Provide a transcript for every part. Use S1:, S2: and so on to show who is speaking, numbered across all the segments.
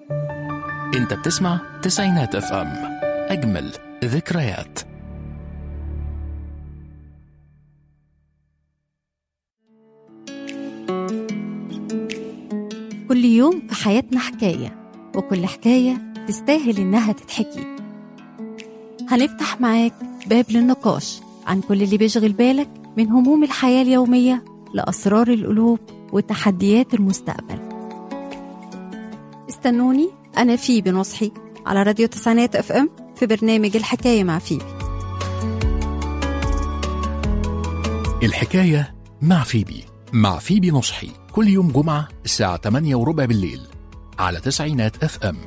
S1: انت بتسمع تسعينات اف ام اجمل ذكريات
S2: كل يوم في حياتنا حكاية وكل حكاية تستاهل إنها تتحكي هنفتح معاك باب للنقاش عن كل اللي بيشغل بالك من هموم الحياة اليومية لأسرار القلوب وتحديات المستقبل استنوني أنا فيبي نصحي على راديو تسعينات اف ام في برنامج الحكاية مع فيبي
S1: الحكاية مع فيبي مع فيبي نصحي كل يوم جمعة الساعة 8 وربع بالليل على تسعينات اف ام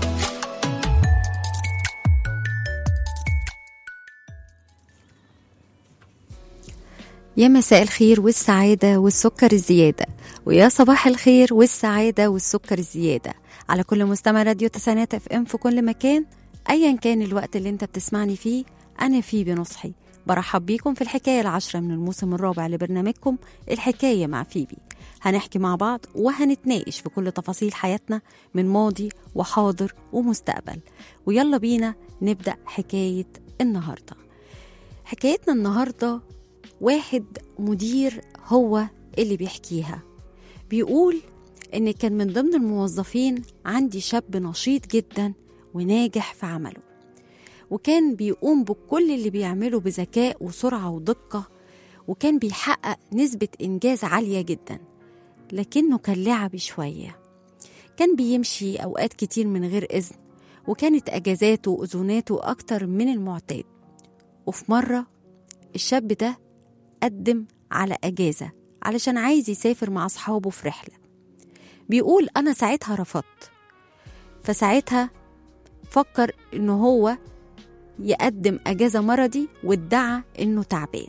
S2: يا مساء الخير والسعادة والسكر الزيادة ويا صباح الخير والسعادة والسكر الزيادة على كل مستمع راديو تسعينات اف ام في كل مكان ايا كان الوقت اللي انت بتسمعني فيه انا فيه بنصحي برحب بيكم في الحكاية العشرة من الموسم الرابع لبرنامجكم الحكاية مع فيبي هنحكي مع بعض وهنتناقش في كل تفاصيل حياتنا من ماضي وحاضر ومستقبل ويلا بينا نبدأ حكاية النهاردة حكايتنا النهارده واحد مدير هو اللي بيحكيها بيقول ان كان من ضمن الموظفين عندي شاب نشيط جدا وناجح في عمله وكان بيقوم بكل اللي بيعمله بذكاء وسرعة ودقة وكان بيحقق نسبة إنجاز عالية جدا لكنه كان لعبي شوية كان بيمشي أوقات كتير من غير إذن وكانت أجازاته وأذوناته أكتر من المعتاد وفي مرة الشاب ده قدم على أجازة علشان عايز يسافر مع أصحابه في رحلة بيقول أنا ساعتها رفضت فساعتها فكر إنه هو يقدم أجازة مرضي وادعى إنه تعبان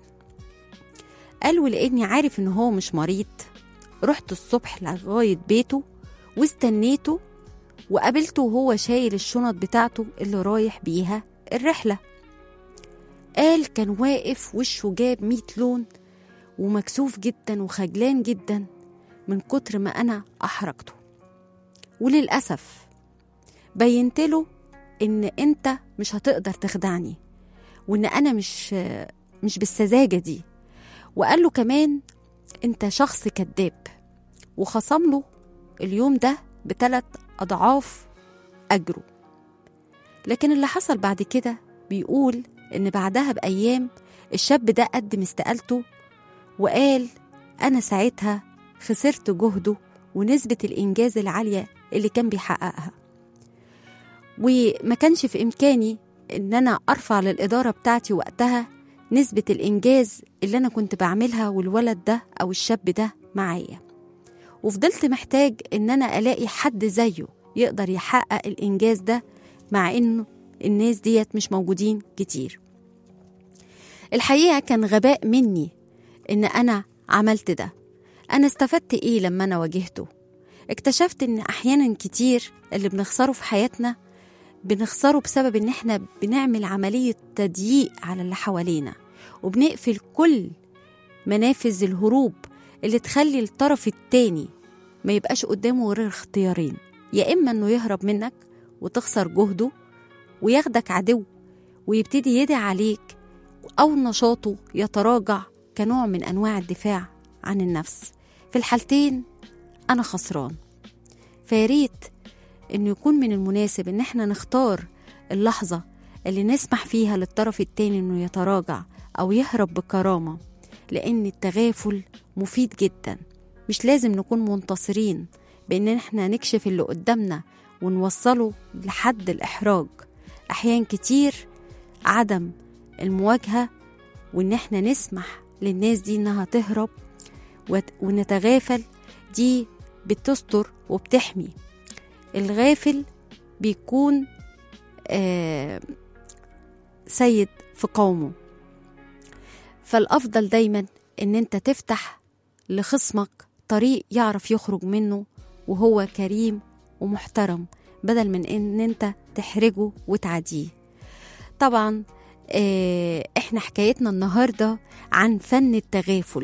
S2: قال ولأني عارف إن هو مش مريض رحت الصبح لغاية بيته واستنيته وقابلته وهو شايل الشنط بتاعته اللي رايح بيها الرحلة قال كان واقف وشه جاب ميت لون ومكسوف جدا وخجلان جدا من كتر ما أنا أحرجته وللأسف بينت له إن أنت مش هتقدر تخدعني وإن أنا مش مش بالسذاجة دي وقال له كمان أنت شخص كذاب وخصم له اليوم ده بثلاث أضعاف أجره لكن اللي حصل بعد كده بيقول إن بعدها بأيام الشاب ده قدم استقالته وقال أنا ساعتها خسرت جهده ونسبة الإنجاز العالية اللي كان بيحققها وما كانش في إمكاني إن أنا أرفع للإدارة بتاعتي وقتها نسبة الإنجاز اللي أنا كنت بعملها والولد ده أو الشاب ده معايا وفضلت محتاج إن أنا ألاقي حد زيه يقدر يحقق الإنجاز ده مع إنه الناس ديت مش موجودين كتير الحقيقة كان غباء مني إن أنا عملت ده أنا استفدت إيه لما أنا واجهته اكتشفت إن أحيانا كتير اللي بنخسره في حياتنا بنخسره بسبب إن إحنا بنعمل عملية تضييق على اللي حوالينا وبنقفل كل منافذ الهروب اللي تخلي الطرف التاني ما يبقاش قدامه غير اختيارين يا إما إنه يهرب منك وتخسر جهده وياخدك عدو ويبتدي يدعي عليك أو نشاطه يتراجع كنوع من أنواع الدفاع عن النفس في الحالتين أنا خسران فياريت إنه يكون من المناسب إن إحنا نختار اللحظة اللي نسمح فيها للطرف التاني إنه يتراجع أو يهرب بكرامة لأن التغافل مفيد جدا مش لازم نكون منتصرين بإن إحنا نكشف اللي قدامنا ونوصله لحد الإحراج أحيان كتير عدم المواجهة وإن إحنا نسمح للناس دي إنها تهرب وت- ونتغافل دي بتستر وبتحمي الغافل بيكون آه سيد في قومه فالأفضل دايما إن أنت تفتح لخصمك طريق يعرف يخرج منه وهو كريم ومحترم بدل من إن أنت تحرجه وتعديه طبعا آه، احنا حكايتنا النهارده عن فن التغافل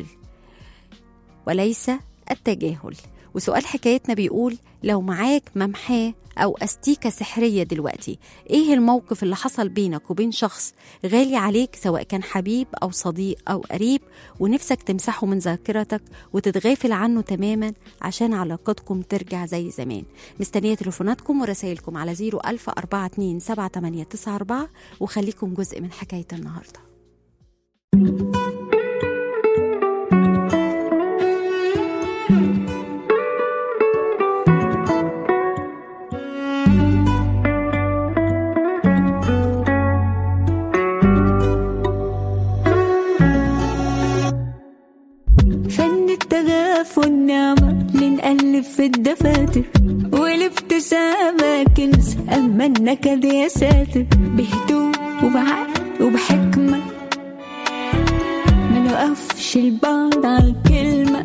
S2: وليس التجاهل وسؤال حكايتنا بيقول لو معاك ممحاه أو أستيكة سحرية دلوقتي إيه الموقف اللي حصل بينك وبين شخص غالي عليك سواء كان حبيب أو صديق أو قريب ونفسك تمسحه من ذاكرتك وتتغافل عنه تماما عشان علاقتكم ترجع زي زمان مستنية تليفوناتكم ورسائلكم على 010427894 وخليكم جزء من حكاية النهارده
S3: فن التغاف والنعمة لنألف في الدفاتر والابتسامة كنز أما النكد يا ساتر بهدوء وبعقل وبحكمة ما نوقفش البعض على الكلمة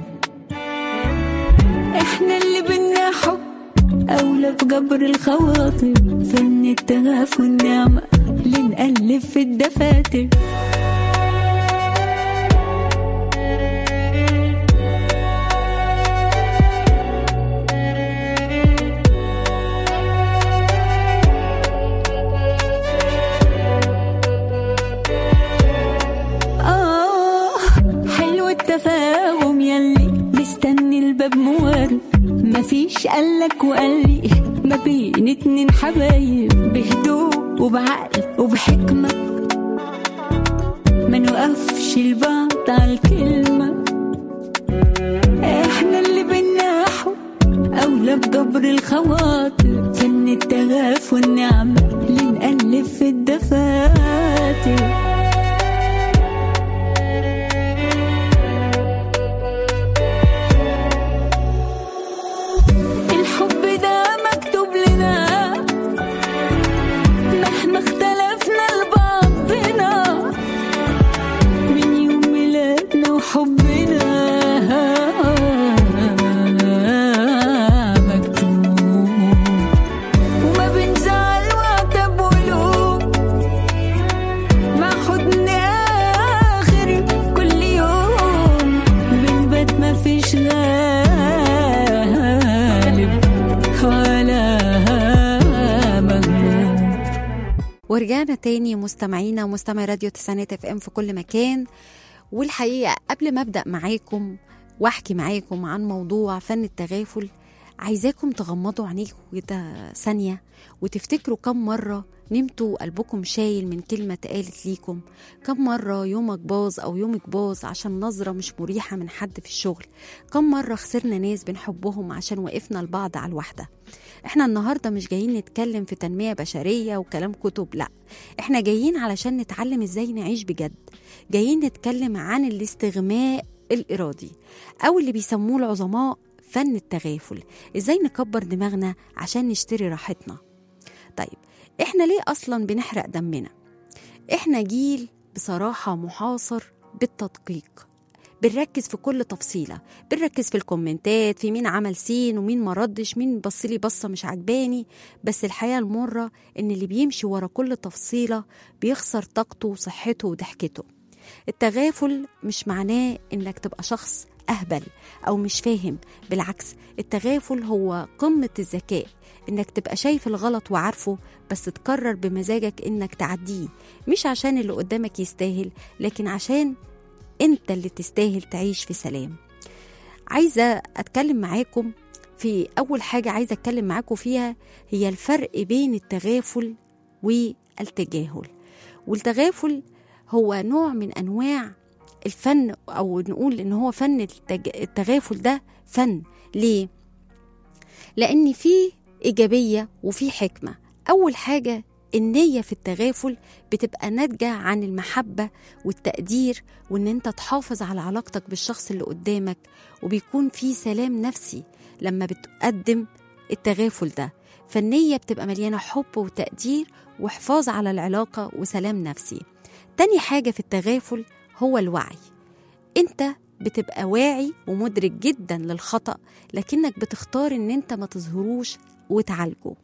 S3: احنا اللي بينا حب أولى بجبر الخواطر فن التغاف والنعمة لنألف في الدفاتر آه حلو التفاهم يلي مستني الباب موارد مفيش قالك وقالي ما بين اتنين حبايب بهدوء وبعقل وبحكمة ما نوقفش البعض على الكلمة احنا اللي بينا حب أولى بجبر الخواطر فن التغاف والنعمة لنألف في الدفاتر الحب ده مكتوب لنا مهما اختلفنا لبعضنا من يوم ميلادنا وحبنا مكتوب وما بنزعل وعتب وقلوب مع حضن آخر كل يوم بنبات ما فيش غالب ولا مغلوب
S2: ورجعنا تاني مستمعينا ومستمعي راديو تسعينات اف ام في كل مكان والحقيقه قبل ما ابدا معاكم واحكي معاكم عن موضوع فن التغافل عايزاكم تغمضوا عينيكم كده ثانيه وتفتكروا كم مره نمتوا قلبكم شايل من كلمة اتقالت ليكم كم مرة يومك باظ أو يومك باظ عشان نظرة مش مريحة من حد في الشغل كم مرة خسرنا ناس بنحبهم عشان وقفنا لبعض على الواحدة احنا النهاردة مش جايين نتكلم في تنمية بشرية وكلام كتب لا احنا جايين علشان نتعلم ازاي نعيش بجد جايين نتكلم عن الاستغماء الإرادي أو اللي بيسموه العظماء فن التغافل ازاي نكبر دماغنا عشان نشتري راحتنا طيب احنا ليه اصلا بنحرق دمنا احنا جيل بصراحة محاصر بالتدقيق بنركز في كل تفصيلة بنركز في الكومنتات في مين عمل سين ومين ما ردش مين بصلي بصة مش عجباني بس الحقيقة المرة ان اللي بيمشي ورا كل تفصيلة بيخسر طاقته وصحته وضحكته التغافل مش معناه انك تبقى شخص اهبل او مش فاهم بالعكس التغافل هو قمة الذكاء انك تبقى شايف الغلط وعارفه بس تقرر بمزاجك انك تعديه مش عشان اللي قدامك يستاهل لكن عشان انت اللي تستاهل تعيش في سلام عايزة اتكلم معاكم في اول حاجة عايزة اتكلم معاكم فيها هي الفرق بين التغافل والتجاهل والتغافل هو نوع من انواع الفن او نقول ان هو فن التج... التغافل ده فن ليه لان فيه ايجابيه وفي حكمه اول حاجه النيه في التغافل بتبقى ناتجه عن المحبه والتقدير وان انت تحافظ على علاقتك بالشخص اللي قدامك وبيكون في سلام نفسي لما بتقدم التغافل ده فالنيه بتبقى مليانه حب وتقدير وحفاظ على العلاقه وسلام نفسي تاني حاجه في التغافل هو الوعي انت بتبقى واعي ومدرك جدا للخطأ لكنك بتختار ان انت ما تظهروش وتعالجه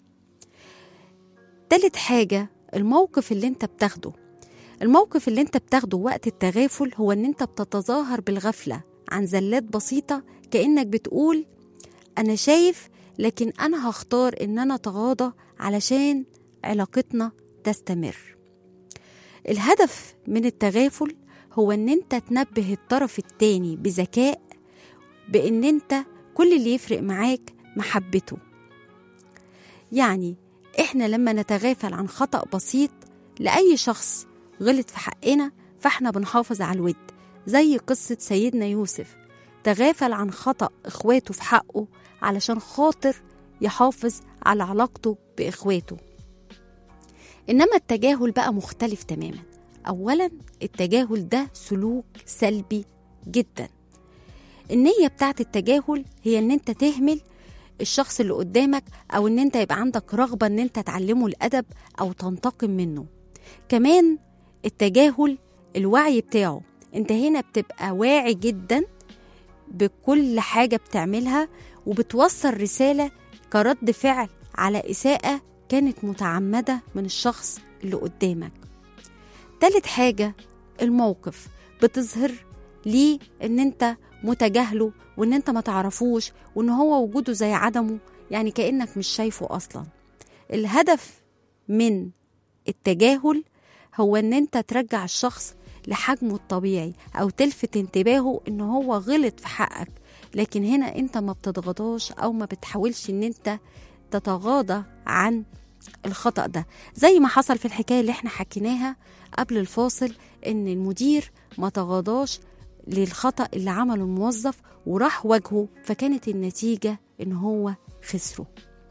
S2: تالت حاجة الموقف اللي انت بتاخده الموقف اللي انت بتاخده وقت التغافل هو ان انت بتتظاهر بالغفلة عن زلات بسيطة كأنك بتقول أنا شايف لكن أنا هختار إن أنا أتغاضى علشان علاقتنا تستمر الهدف من التغافل هو إن أنت تنبه الطرف التاني بذكاء بإن أنت كل اللي يفرق معاك محبته يعني إحنا لما نتغافل عن خطأ بسيط لأي شخص غلط في حقنا فإحنا بنحافظ على الود زي قصة سيدنا يوسف تغافل عن خطأ إخواته في حقه علشان خاطر يحافظ على علاقته بإخواته إنما التجاهل بقى مختلف تماما أولا التجاهل ده سلوك سلبي جدا النية بتاعت التجاهل هي إن أنت تهمل الشخص اللي قدامك أو إن أنت يبقى عندك رغبة إن أنت تعلمه الأدب أو تنتقم منه كمان التجاهل الوعي بتاعه أنت هنا بتبقى واعي جدا بكل حاجة بتعملها وبتوصل رسالة كرد فعل على إساءة كانت متعمدة من الشخص اللي قدامك تالت حاجة الموقف بتظهر ليه ان انت متجاهله وان انت ما تعرفوش وان هو وجوده زي عدمه يعني كأنك مش شايفه اصلا الهدف من التجاهل هو ان انت ترجع الشخص لحجمه الطبيعي او تلفت انتباهه ان هو غلط في حقك لكن هنا انت ما بتتغاضاش او ما بتحاولش ان انت تتغاضى عن الخطأ ده زي ما حصل في الحكاية اللي احنا حكيناها قبل الفاصل ان المدير ما تغاضاش للخطأ اللي عمله الموظف وراح واجهه فكانت النتيجة ان هو خسره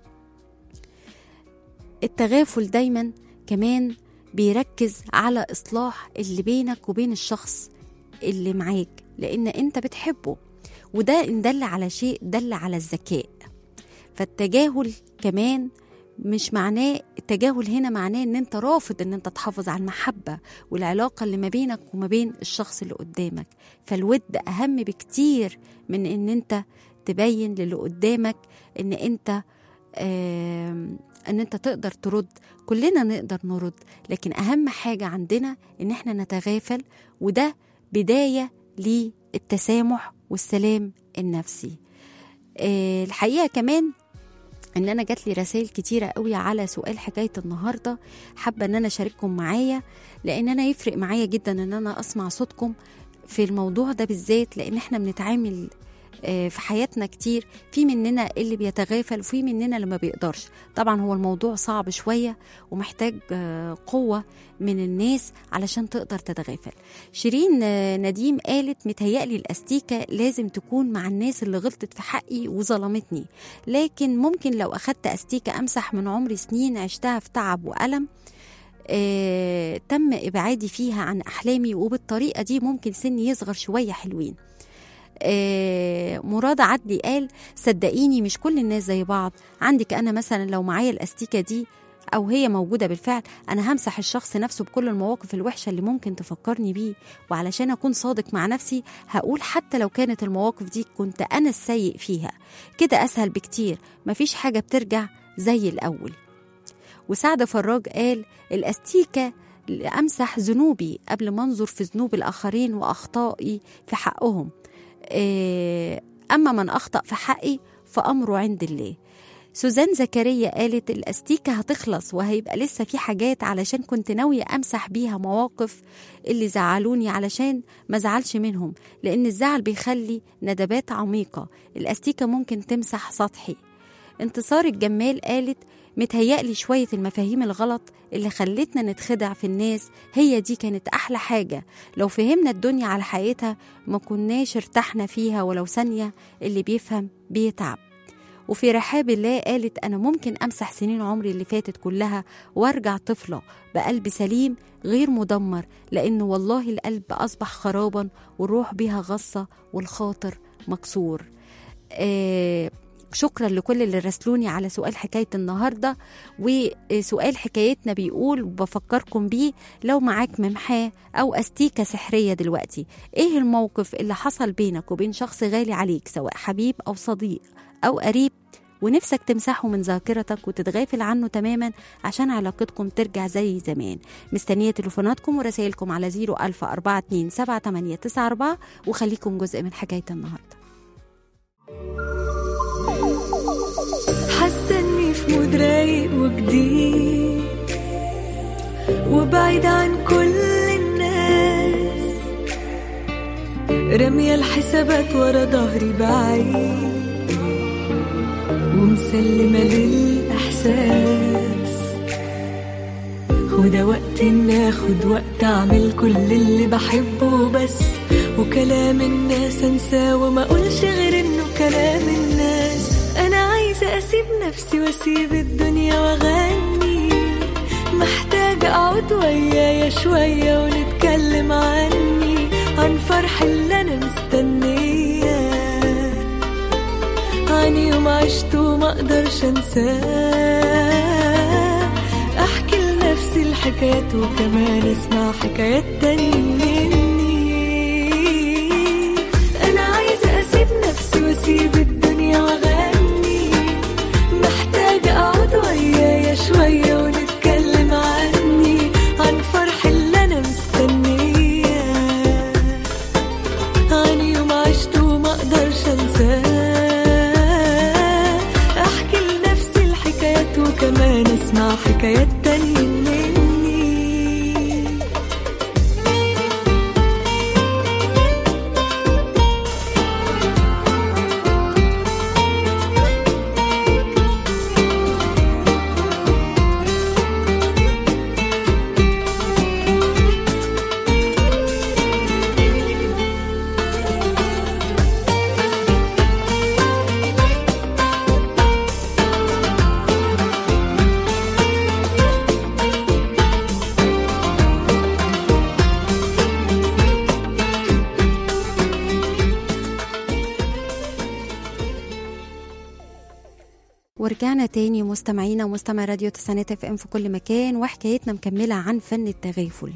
S2: التغافل دايما كمان بيركز على إصلاح اللي بينك وبين الشخص اللي معاك لأن أنت بتحبه وده إن دل على شيء دل على الذكاء فالتجاهل كمان مش معناه التجاهل هنا معناه ان انت رافض ان انت تحافظ على المحبة والعلاقة اللي ما بينك وما بين الشخص اللي قدامك فالود اهم بكتير من ان انت تبين للي قدامك ان انت آم، ان انت تقدر ترد كلنا نقدر نرد لكن اهم حاجة عندنا ان احنا نتغافل وده بداية للتسامح والسلام النفسي آه، الحقيقة كمان ان انا جات لي رسائل كتيره قوي على سؤال حكايه النهارده حابه ان انا اشارككم معايا لان انا يفرق معايا جدا ان انا اسمع صوتكم في الموضوع ده بالذات لان احنا بنتعامل آه، في حياتنا كتير في مننا اللي بيتغافل وفي مننا اللي ما بيقدرش طبعا هو الموضوع صعب شوية ومحتاج آه، قوة من الناس علشان تقدر تتغافل شيرين آه، نديم قالت متهيألي الأستيكة لازم تكون مع الناس اللي غلطت في حقي وظلمتني لكن ممكن لو أخدت أستيكة أمسح من عمري سنين عشتها في تعب وألم آه، تم إبعادي فيها عن أحلامي وبالطريقة دي ممكن سني يصغر شوية حلوين آه، مراد عدلي قال صدقيني مش كل الناس زي بعض عندك انا مثلا لو معايا الاستيكه دي او هي موجوده بالفعل انا همسح الشخص نفسه بكل المواقف الوحشه اللي ممكن تفكرني بيه وعلشان اكون صادق مع نفسي هقول حتى لو كانت المواقف دي كنت انا السيء فيها كده اسهل بكتير مفيش حاجه بترجع زي الاول وسعد فراج قال الاستيكه امسح ذنوبي قبل ما انظر في ذنوب الاخرين واخطائي في حقهم آه، أما من أخطأ في حقي فأمره عند الله سوزان زكريا قالت الأستيكة هتخلص وهيبقى لسه في حاجات علشان كنت ناوية أمسح بيها مواقف اللي زعلوني علشان ما زعلش منهم لأن الزعل بيخلي ندبات عميقة الأستيكة ممكن تمسح سطحي انتصار الجمال قالت متهيألي شوية المفاهيم الغلط اللي خلتنا نتخدع في الناس هي دي كانت أحلى حاجة لو فهمنا الدنيا على حقيقتها ما كناش ارتحنا فيها ولو ثانية اللي بيفهم بيتعب وفي رحاب الله قالت أنا ممكن أمسح سنين عمري اللي فاتت كلها وأرجع طفلة بقلب سليم غير مدمر لأن والله القلب أصبح خرابا والروح بيها غصة والخاطر مكسور آه شكرا لكل اللي راسلوني على سؤال حكاية النهاردة وسؤال حكايتنا بيقول وبفكركم بيه لو معاك ممحاه أو أستيكة سحرية دلوقتي إيه الموقف اللي حصل بينك وبين شخص غالي عليك سواء حبيب أو صديق أو قريب ونفسك تمسحه من ذاكرتك وتتغافل عنه تماما عشان علاقتكم ترجع زي زمان مستنية تليفوناتكم ورسائلكم على 010427894 وخليكم جزء من حكاية النهارده
S3: وجديد وبعيد عن كل الناس رمية الحسابات ورا ظهري بعيد ومسلمة للإحساس وده وقت إن آخد وقت أعمل كل اللي بحبه بس وكلام الناس أنساه وما أقولش غير إنه كلام الناس أنا عايزة أسيب نفسي وأسيب الدنيا وأغني محتاجة أقعد ويايا شوية ونتكلم عني عن فرح اللي أنا مستنياه عن يوم عشته ما اقدرش انساه احكي لنفسي الحكايات وكمان اسمع حكايات تاني مني انا عايزه اسيب نفسي واسيب الدنيا واغني محتاجه اقعد ويايا شويه ونتكلم عني عن فرح اللي انا مستنياه عن يوم عشته وما اقدرش انساه احكي لنفسي الحكايات وكمان اسمع حكايات تانية مني
S2: ورجعنا تاني مستمعينا ومستمع راديو تسعينات اف ام في كل مكان وحكايتنا مكملة عن فن التغافل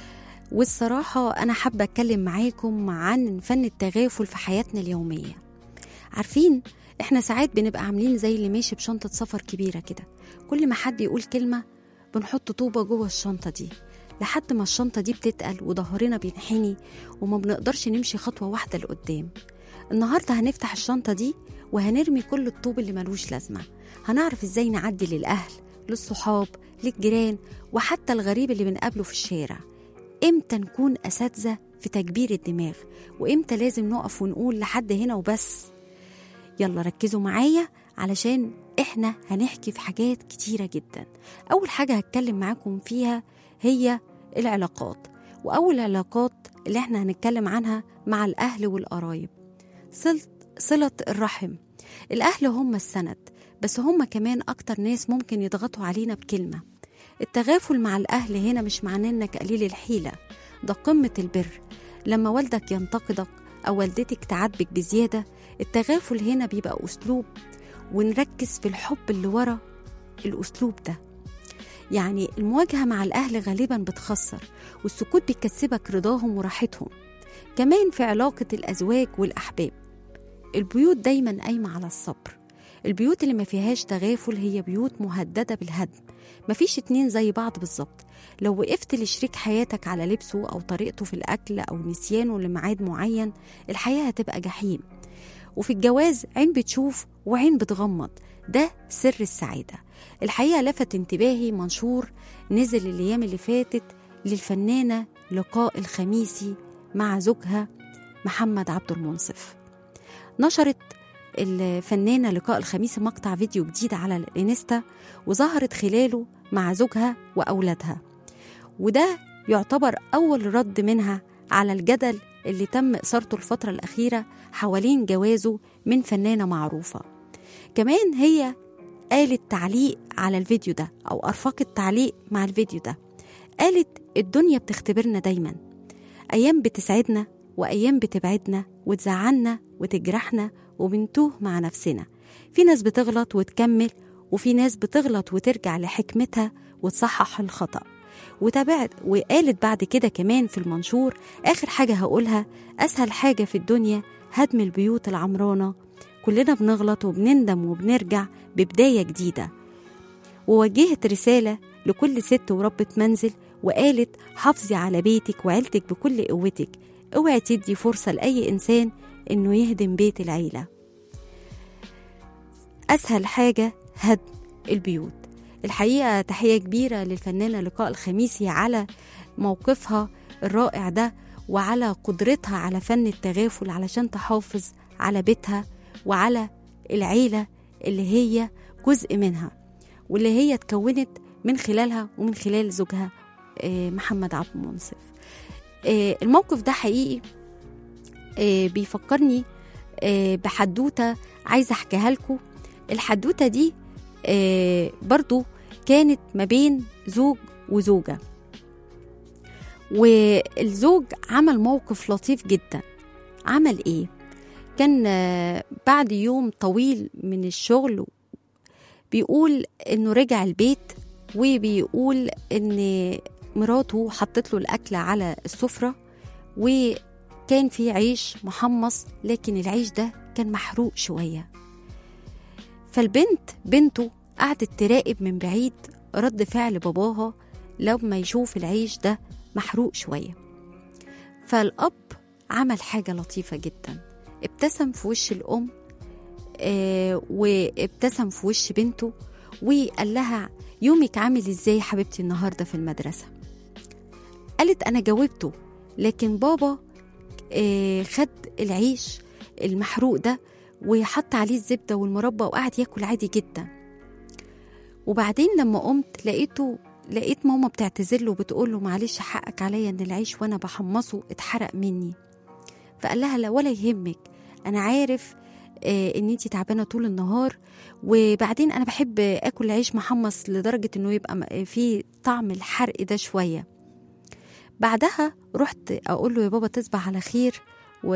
S2: والصراحة أنا حابة أتكلم معاكم عن فن التغافل في حياتنا اليومية عارفين احنا ساعات بنبقى عاملين زي اللي ماشي بشنطة سفر كبيرة كده كل ما حد يقول كلمة بنحط طوبة جوه الشنطة دي لحد ما الشنطة دي بتتقل وظهرنا بينحني وما بنقدرش نمشي خطوة واحدة لقدام النهاردة هنفتح الشنطة دي وهنرمي كل الطوب اللي ملوش لازمة هنعرف ازاي نعدي للأهل للصحاب للجيران وحتى الغريب اللي بنقابله في الشارع امتى نكون أساتذة في تكبير الدماغ وامتى لازم نقف ونقول لحد هنا وبس يلا ركزوا معايا علشان احنا هنحكي في حاجات كتيرة جدا أول حاجة هتكلم معاكم فيها هي العلاقات وأول علاقات اللي احنا هنتكلم عنها مع الأهل والقرايب صلة, صلة الرحم الأهل هم السند بس هم كمان أكتر ناس ممكن يضغطوا علينا بكلمة التغافل مع الأهل هنا مش معناه إنك قليل الحيلة ده قمة البر لما والدك ينتقدك أو والدتك تعاتبك بزيادة التغافل هنا بيبقى أسلوب ونركز في الحب اللي ورا الأسلوب ده يعني المواجهة مع الأهل غالبا بتخسر والسكوت بيكسبك رضاهم وراحتهم كمان في علاقة الأزواج والأحباب البيوت دايما قايمة على الصبر البيوت اللي ما فيهاش تغافل هي بيوت مهددة بالهدم مفيش اتنين زي بعض بالظبط لو وقفت لشريك حياتك على لبسه أو طريقته في الأكل أو نسيانه لميعاد معين الحياة هتبقى جحيم وفي الجواز عين بتشوف وعين بتغمض ده سر السعادة الحقيقة لفت انتباهي منشور نزل الأيام اللي فاتت للفنانة لقاء الخميسي مع زوجها محمد عبد المنصف نشرت الفنانة لقاء الخميس مقطع فيديو جديد على الانستا وظهرت خلاله مع زوجها وأولادها وده يعتبر أول رد منها على الجدل اللي تم إثارته الفترة الأخيرة حوالين جوازه من فنانة معروفة كمان هي قالت تعليق على الفيديو ده أو أرفقت تعليق مع الفيديو ده قالت الدنيا بتختبرنا دايما أيام بتسعدنا وأيام بتبعدنا وتزعلنا وتجرحنا وبنتوه مع نفسنا في ناس بتغلط وتكمل وفي ناس بتغلط وترجع لحكمتها وتصحح الخطأ وتابعت وقالت بعد كده كمان في المنشور آخر حاجة هقولها أسهل حاجة في الدنيا هدم البيوت العمرانة كلنا بنغلط وبنندم وبنرجع ببداية جديدة ووجهت رسالة لكل ست وربة منزل وقالت حافظي على بيتك وعيلتك بكل قوتك اوعي تدي فرصة لأي إنسان إنه يهدم بيت العيلة أسهل حاجة هدم البيوت الحقيقة تحية كبيرة للفنانة لقاء الخميسي على موقفها الرائع ده وعلى قدرتها على فن التغافل علشان تحافظ على بيتها وعلى العيلة اللي هي جزء منها واللي هي اتكونت من خلالها ومن خلال زوجها آه، محمد عبد المنصف آه، الموقف ده حقيقي آه، بيفكرني آه، بحدوتة عايزة أحكيها لكم الحدوتة دي آه، برضو كانت ما بين زوج وزوجة والزوج عمل موقف لطيف جدا عمل ايه كان آه، بعد يوم طويل من الشغل بيقول انه رجع البيت وبيقول ان مراته حطت له الاكل على السفره وكان في عيش محمص لكن العيش ده كان محروق شويه فالبنت بنته قعدت تراقب من بعيد رد فعل باباها لما يشوف العيش ده محروق شويه فالاب عمل حاجه لطيفه جدا ابتسم في وش الام آه وابتسم في وش بنته وقال لها يومك عامل ازاي يا حبيبتي النهارده في المدرسه قالت انا جاوبته لكن بابا آه خد العيش المحروق ده وحط عليه الزبده والمربى وقعد ياكل عادي جدا وبعدين لما قمت لقيته لقيت ماما بتعتذر له وبتقول له معلش حقك عليا ان العيش وانا بحمصه اتحرق مني فقال لها لا ولا يهمك انا عارف آه ان انتي تعبانه طول النهار وبعدين انا بحب اكل عيش محمص لدرجه انه يبقى م- فيه طعم الحرق ده شويه بعدها رحت اقول له يا بابا تصبح على خير و...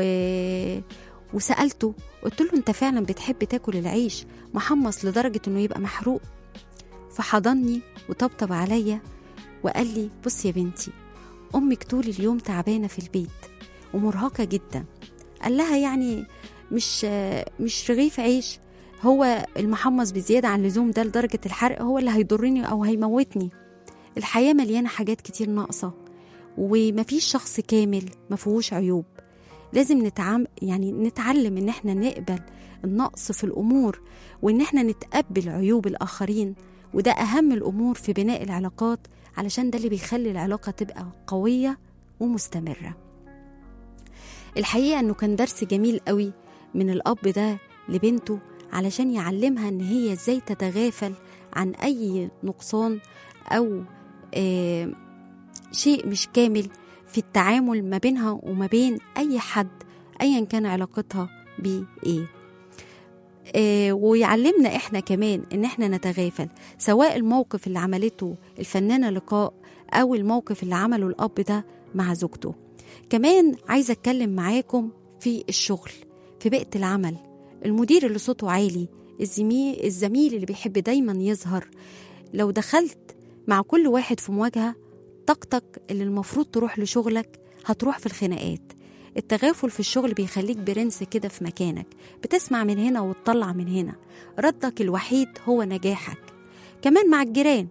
S2: وسالته قلت له انت فعلا بتحب تاكل العيش محمص لدرجه انه يبقى محروق فحضني وطبطب عليا وقال لي بص يا بنتي امك طول اليوم تعبانه في البيت ومرهقه جدا قال لها يعني مش مش رغيف عيش هو المحمص بزياده عن اللزوم ده لدرجه الحرق هو اللي هيضرني او هيموتني الحياه مليانه حاجات كتير ناقصه ومفيش شخص كامل مفيهوش عيوب لازم نتعام يعني نتعلم ان احنا نقبل النقص في الامور وان احنا نتقبل عيوب الاخرين وده اهم الامور في بناء العلاقات علشان ده اللي بيخلي العلاقه تبقى قويه ومستمره الحقيقه انه كان درس جميل قوي من الاب ده لبنته علشان يعلمها ان هي ازاي تتغافل عن اي نقصان او آه شيء مش كامل في التعامل ما بينها وما بين اي حد ايا كان علاقتها بيه ايه آه ويعلمنا احنا كمان ان احنا نتغافل سواء الموقف اللي عملته الفنانه لقاء او الموقف اللي عمله الاب ده مع زوجته كمان عايزه اتكلم معاكم في الشغل في بيئه العمل المدير اللي صوته عالي الزميل الزميل اللي بيحب دايما يظهر لو دخلت مع كل واحد في مواجهه طاقتك اللي المفروض تروح لشغلك هتروح في الخناقات التغافل في الشغل بيخليك برنس كده في مكانك بتسمع من هنا وتطلع من هنا ردك الوحيد هو نجاحك كمان مع الجيران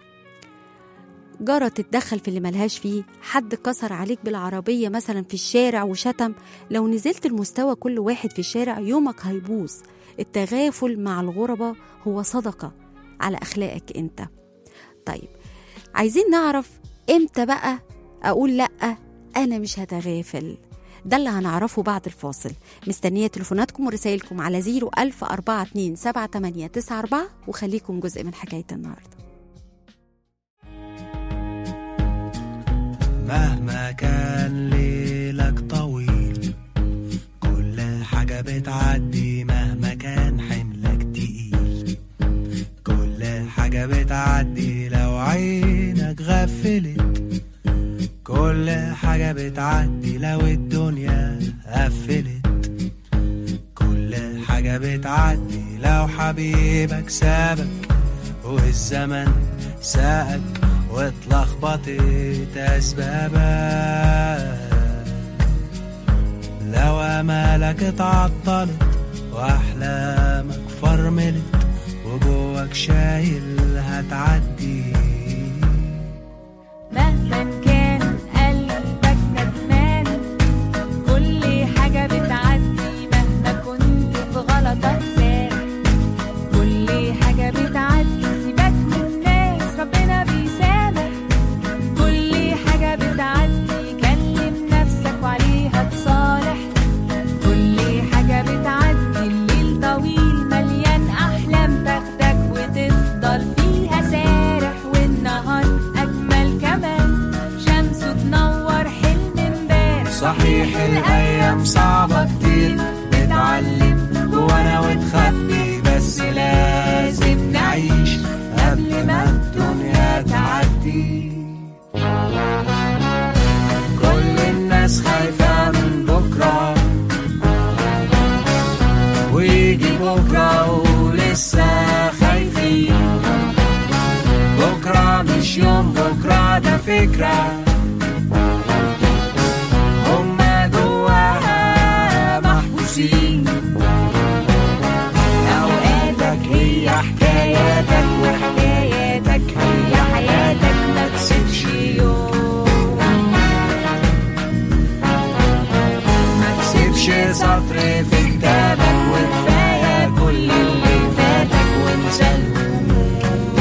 S2: جارة تتدخل في اللي ملهاش فيه حد كسر عليك بالعربية مثلا في الشارع وشتم لو نزلت المستوى كل واحد في الشارع يومك هيبوظ التغافل مع الغربة هو صدقة على أخلاقك أنت طيب عايزين نعرف امتى بقى اقول لا انا مش هتغافل ده اللي هنعرفه بعد الفاصل مستنية تليفوناتكم ورسائلكم على 01000 42 7894 وخليكم جزء من حكاية النهاردة
S4: مهما كان ليلك طويل كل حاجة بتعدي مهما كان حملك تقيل كل حاجة بتعدي لو عينك غفلت كل حاجة بتعدي لو الدنيا قفلت كل حاجة بتعدي لو حبيبك سابك والزمن ساقك واتلخبطت أسبابك لو أمالك اتعطلت وأحلامك فرملت وجواك شايل هتعدي
S3: مهما كان قلبك ندمان كل حاجة بتعدي مهما كنت في غلطك سارح كل حاجة بتعدي سيبك من الناس
S4: فكرة هما جواها محبوسين أوقاتك هي حكاياتك وحكاياتك هي حياتك ما تسيبش يوم ما تسيبش سطر في كتابك وكفاية كل اللي فاتك وانسى الهموم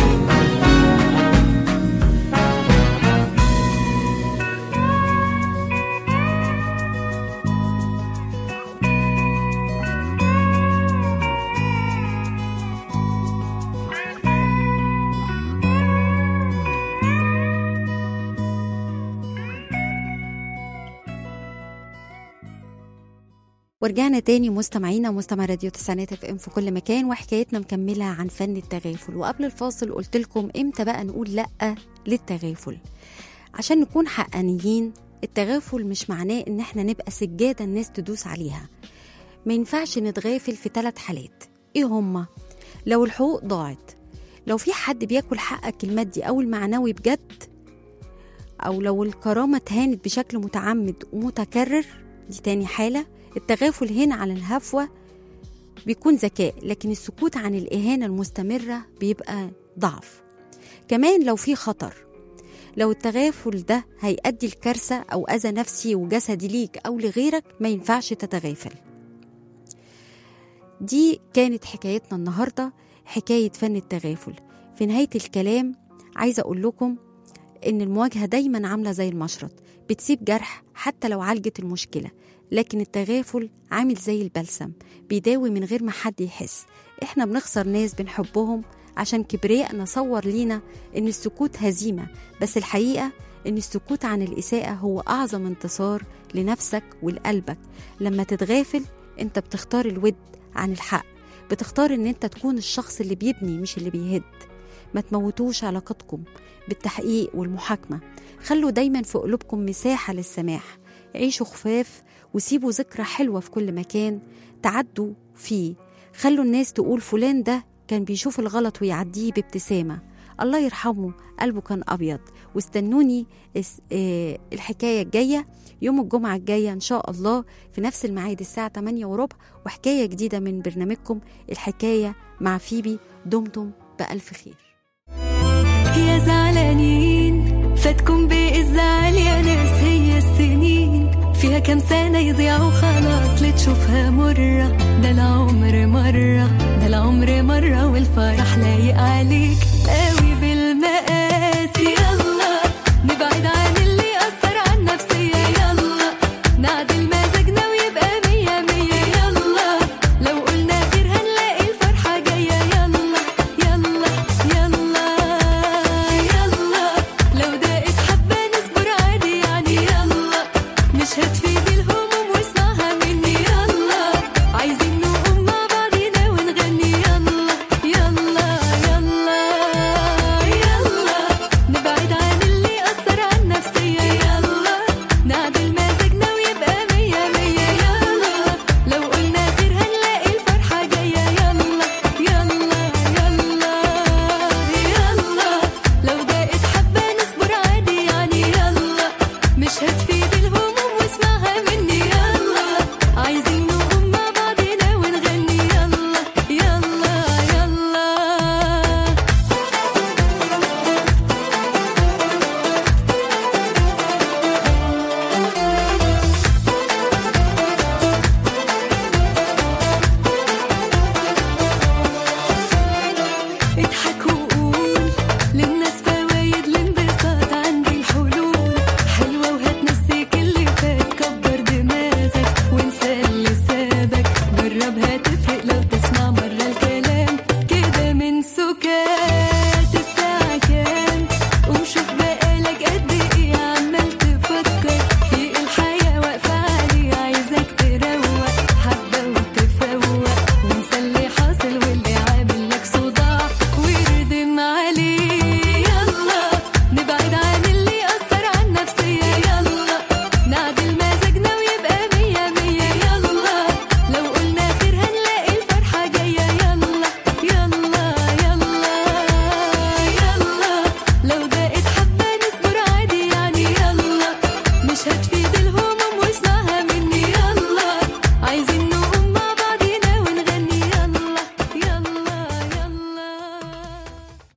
S2: ورجعنا تاني مستمعينا مستمع راديو تسعينات اف ام في كل مكان وحكايتنا مكمله عن فن التغافل وقبل الفاصل قلت لكم امتى بقى نقول لا للتغافل عشان نكون حقانيين التغافل مش معناه ان احنا نبقى سجاده الناس تدوس عليها ما ينفعش نتغافل في ثلاث حالات ايه هما لو الحقوق ضاعت لو في حد بياكل حقك المادي او المعنوي بجد او لو الكرامه اتهانت بشكل متعمد ومتكرر دي تاني حاله التغافل هنا عن الهفوة بيكون ذكاء لكن السكوت عن الإهانة المستمرة بيبقى ضعف كمان لو في خطر لو التغافل ده هيؤدي لكارثة أو أذى نفسي وجسدي ليك أو لغيرك ما ينفعش تتغافل دي كانت حكايتنا النهاردة حكاية فن التغافل في نهاية الكلام عايزة أقول لكم إن المواجهة دايما عاملة زي المشرط بتسيب جرح حتى لو عالجت المشكلة لكن التغافل عامل زي البلسم بيداوي من غير ما حد يحس احنا بنخسر ناس بنحبهم عشان كبرياء نصور لينا ان السكوت هزيمة بس الحقيقة ان السكوت عن الإساءة هو أعظم انتصار لنفسك ولقلبك لما تتغافل انت بتختار الود عن الحق بتختار ان انت تكون الشخص اللي بيبني مش اللي بيهد ما تموتوش علاقتكم بالتحقيق والمحاكمة خلوا دايما في قلوبكم مساحة للسماح عيشوا خفاف وسيبوا ذكرى حلوة في كل مكان تعدوا فيه خلوا الناس تقول فلان ده كان بيشوف الغلط ويعديه بابتسامة الله يرحمه قلبه كان أبيض واستنوني اس- آه، الحكاية الجاية يوم الجمعة الجاية إن شاء الله في نفس الميعاد الساعة 8 وربع وحكاية جديدة من برنامجكم الحكاية مع فيبي دمتم بألف خير
S3: يا زعلانين فاتكم بالزعل يا ناس هي السنين فيها كام سنة يضيعوا خلاص لتشوفها مرة ده العمر مرة ده العمر مرة والفرح لايق عليك قوي بالمقاس يلا